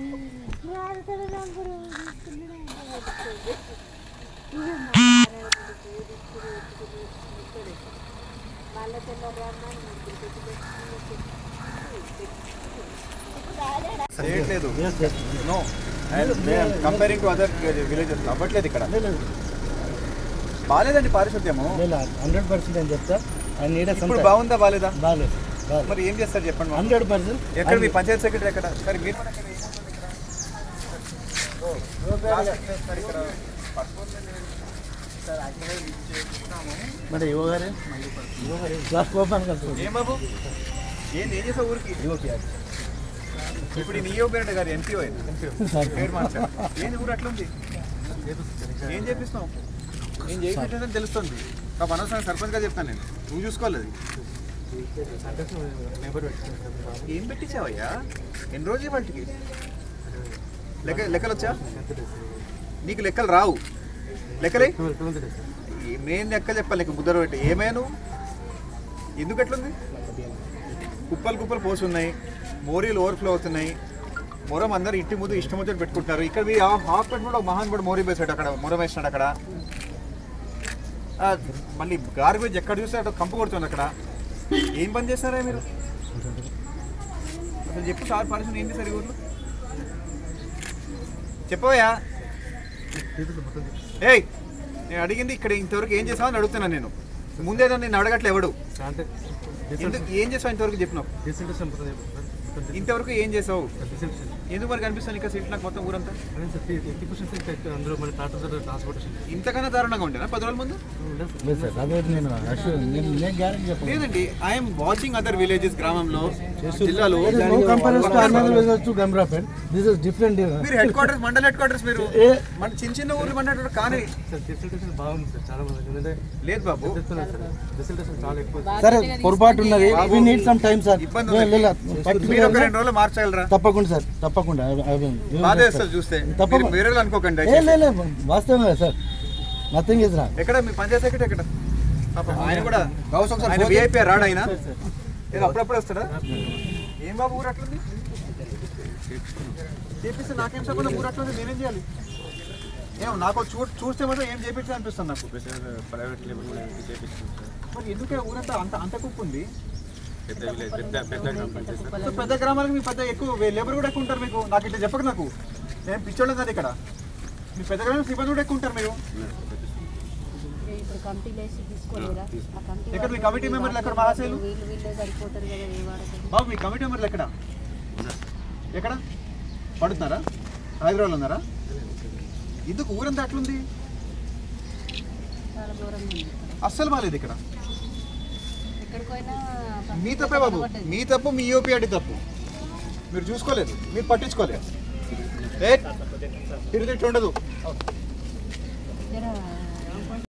చేయట్లేదు no comparing to other villages అవ్వట్లేదు ఇక్కడ బాగాలేదండి పారిశుద్ధ్యము హండ్రెడ్ పర్సెంట్ అని చెప్తా ఐ నీడ్ ఇప్పుడు బాగుందా బాగాలేదా బాగాలేదు బాగాలేదు మరి ఏం చేస్తారు చెప్పండి మాకు. హండ్రెడ్ పర్సెంట్ ఎక్కడ మీ పంచాయత్ సెక్రటరీ ఎక్కడ సరే మీరు సార్ ఇక్కడ మరి యువ గారే క్లాస్ ఓపెన్ కలుస్తుంది ఏం బాబు ఏంది ఏం చేసావు ఊరికి ఇప్పుడు ఈ నియో పేరెంట్ గారు ఎంపీ పేరు మార్చారు ఏంది ఊరు అట్లా ఉంది ఏం చేపిస్తున్నావు ఏం చేయించడం తెలుస్తుంది నాకు అనవసరం సర్పంచ్గా చెప్తాను నేను నువ్వు చూసుకోలేదు ఏం పెట్టించావయ్యా ఎన్ని రోజులు వాటికి లెక్క లెక్కలు వచ్చా నీకు లెక్కలు రావు లెక్కలే నేను లెక్క చెప్పాలి నీకు ముద్దరు పెట్టి ఏమైనా ఎందుకు ఎట్లుంది కుప్పలు కుప్పలు పోసి ఉన్నాయి మోరీలు ఓవర్ఫ్లో అవుతున్నాయి మొరం అందరు ఇంటి ముందు ఇష్టం వచ్చి పెట్టుకుంటున్నారు ఇక్కడ మీ హాఫ్ పెట్టుకుంటే ఒక మహాన్ కూడా మోరీ వేసాడు అక్కడ మొరం వేసినాడు అక్కడ ఆ, మళ్ళీ గార్బేజ్ ఎక్కడ చూస్తే అక్కడ కంపు కొడుతుంది అక్కడ ఏం పని చేస్తారా మీరు అసలు చెప్పు సార్ పరిశ్రమ ఏంటి సార్ ఈ ఊర్లో చెప్పవయ్యా ఏయ్ నేను అడిగింది ఇక్కడ ఇంతవరకు ఏం చేసావు అని అడుగుతున్నాను నేను ముందేదో నేను అడగట్లే ఎవడు అంటే ఎందుకు ఏం చేసావు ఇంతవరకు చెప్పినావు డిసెంటేషన్ ఇంతవరకు ఏం చేసావు ఎందుకు మరి కనిపిస్తాను ఇంకా సీట్ నాకు మొత్తం ఊరంతా ఎయిటీ పర్సెంట్ అందులో మళ్ళీ టాటా ట్రాన్స్పోర్టేషన్ ఇంతకన్నా దారుణంగా ఉండేనా పది రోజుల ముందు లేదు సార్ అదే నేను అష్యూర్ నేను నేను గ్యారెంటీ చెప్పాను లేదండి ఐఎమ్ వాచింగ్ అదర్ విలేజెస్ గ్రామంలో జిల్లాలో no compare to another village to Gambrapet this is different మీరు హెడ్ క్వార్టర్స్ మండల హెడ్ క్వార్టర్స్ మీరు ఏ- మన చిన్న చిన్న ఊర్లు మండల కానీ సార్ డిసెంటేషన్ బాగుంది సార్ చాలా మంది ఎందుకంటే లేదు బాబు చెప్తున్నాను సార్ డిసెంటేషన్ చాలా ఎక్కువ సరే పొరపాటు ఉన్నది we need some time sir ఇబ్బంది ఉంది. మీరు ఒక రెండు రోజులు మార్చగలరా తప్పకుండా సార్ తప్పకుండా I- I will- we will బాధ do, వేస్తుంది sir. చూస్తే తప్పకుండా. మీరు వేరే వాళ్ళు అనుకోకండి ఏ దయచేసి. లే లే, వాస్తవమే కదా సార్ నథింగ్ ఇస్ రాంగ్ ఎక్కడ మీ పంచాయత్ సెక్రటరీ ఎక్కడ పాపం ఆయన కూడా ఆయన విఐపీ రాడు ఆయన ఏదో అప్పుడప్పుడు వస్తాడా ఏం బాబు ఊరు అట్లుంది చేపిస్తే నాకేం సంబంధం ఊరు అట్లుంది నేనేం చేయాలి ఏం నాకు చూ చూస్తే మాత్రం ఏం చేపించాలి అనిపిస్తుంది నాకు ప్రైవేట్ లెవెల్ కూడా చేపించాం సార్ మరి ఎందుకే ఊరంతా అంత అంత కుప్పు ఉంది పెద్ద విలేజ్ పెద్ద పెద్ద గ్రామ పంచాయతీ సార్ సో పెద్ద గ్రామాలకు మీ పెద్ద ఎక్కువ లేబర్ కూడా ఎక్కువ ఉంటారు మీకు నాకు ఇట్లా చెప్పక నాకు నేను పిచ్చోళ్ళం కాదు ఇక్కడ మీ పెద్ద గ్రామం సిబ్బంది కూడా ఎక్కువ ఉంటారు మీరు ఇప్పుడు కమిటీలు వేసి తీసుకోలేరా ఆ కమిటీ ఎక్కడ మీ వాళ్ళు కమిటీ మెంబర్లు ఎక్కడ మహాశైలు వీళ్ళు వీళ్ళే సరిపోతారు కదా ఏ వాడకం బాబు మీ కమిటీ మెంబర్లు ఎక్కడ ఎక్కడ పడుతున్నారా హైదరాబాద్లో ఉన్నారా ఎందుకు ఊరంతా అట్లుంది చాలా దూరంగా ఉంది అస్సలు బాగాలేదు ఇక్కడ ఎక్కడికి పోయినా మీ తప్పే బాబు మీ తప్పు మీ యూపీఐడి తప్పు మీరు చూసుకోలేదు మీరు పట్టించుకోలేదు ఏ తిరిగి ఉండదు జర